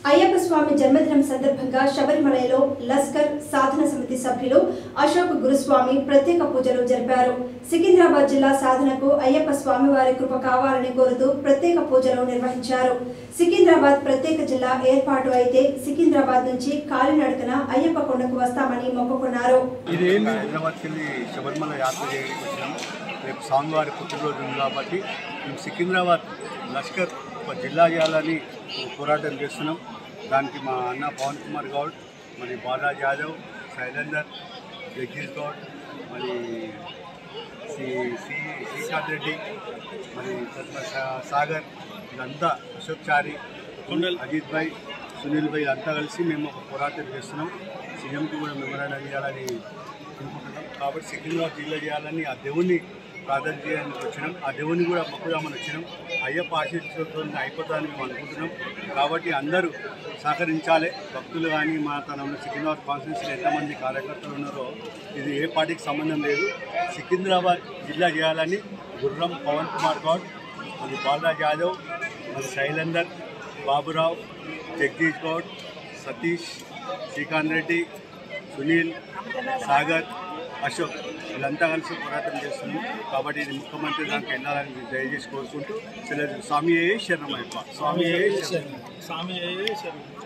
అయ్యప్ప స్వామి జన్మదినం సందర్భంగా శబరిమలలో లస్కర్ సాధన సమితి సభ్యులు అశోక్ గురుస్వామి ప్రత్యేక పూజలు జరిపారు సికింద్రాబాద్ జిల్లా సాధనకు అయ్యప్ప స్వామివారి కృప కావాలని కోరుతూ ప్రత్యేక పూజలు నిర్వహించారు సికింద్రాబాద్ ప్రత్యేక జిల్లా ఏర్పాటు అయితే సికింద్రాబాద్ నుంచి కాలినడకన అయ్యప్ప కొండకు వస్తామని మొక్కుకున్నారు ఇది ఏంటి హైదరాబాద్కి వెళ్ళి శబరిమల యాత్ర చేయడానికి వచ్చినాం రేపు స్వామివారి పుట్టినరోజు ఉంది కాబట్టి మేము సికింద్రాబాద్ లష్కర్ ఒక జిల్లా చేయాలని పోరాటం చేస్తున్నాం దానికి మా అన్న పవన్ కుమార్ గౌడ్ మరి బాలాజీ యాదవ్ శైలేందర్ జగదీష్ గౌడ్ మరి శ్రీ శ్రీ శ్రీకాంత్ రెడ్డి మరి తత్వ సా- సాగర్ వీళ్ళంతా అశోక్ చారి అజిత్ భాయ్ సునీల్ భాయ్ అంతా కలిసి మేము ఒక పోరాటం చేస్తున్నాం సీఎంకి కూడా మెమరాండం చేయాలని అనుకుంటున్నాం కాబట్టి సికింద్రాబాద్ జిల్లా చేయాలని ఆ దేవుణ్ణి ప్రార్థన చేయడానికి వచ్చినాం ఆ దేవుణ్ణి కూడా మొక్కుదామని వచ్చినాం అయ్యప్ప ఆశీస్సులతో అయిపోతామని మేము అనుకుంటున్నాం కాబట్టి అందరూ సహకరించాలి భక్తులు కానీ మా తన ఉన్న సికింద్రాబాద్ కాన్స్టిట్యూన్సీలో ఎంతమంది కార్యకర్తలు ఉన్నారో ఇది ఏ పార్టీకి సంబంధం లేదు సికింద్రాబాద్ జిల్లా చేయాలని గుర్రం పవన్ కుమార్ గౌడ్ మరి బాలరాజ్ యాదవ్ మరి శైలేందర్ బాబురావు జగదీష్ గౌడ్ సతీష్ శ్రీకాంత్ రెడ్డి సునీల్ సాగర్ అశోక్ వీళ్ళంతా కలిసి పోరాటం చేస్తున్నాం కాబట్టి ఇది ముఖ్యమంత్రి దానికి వెళ్ళాలని దయచేసి కోరుకుంటూ సెలవు స్వామి ఏ శరణం అయ్యప్ప స్వామి ఏ శరణం స్వామి ఏ శరణం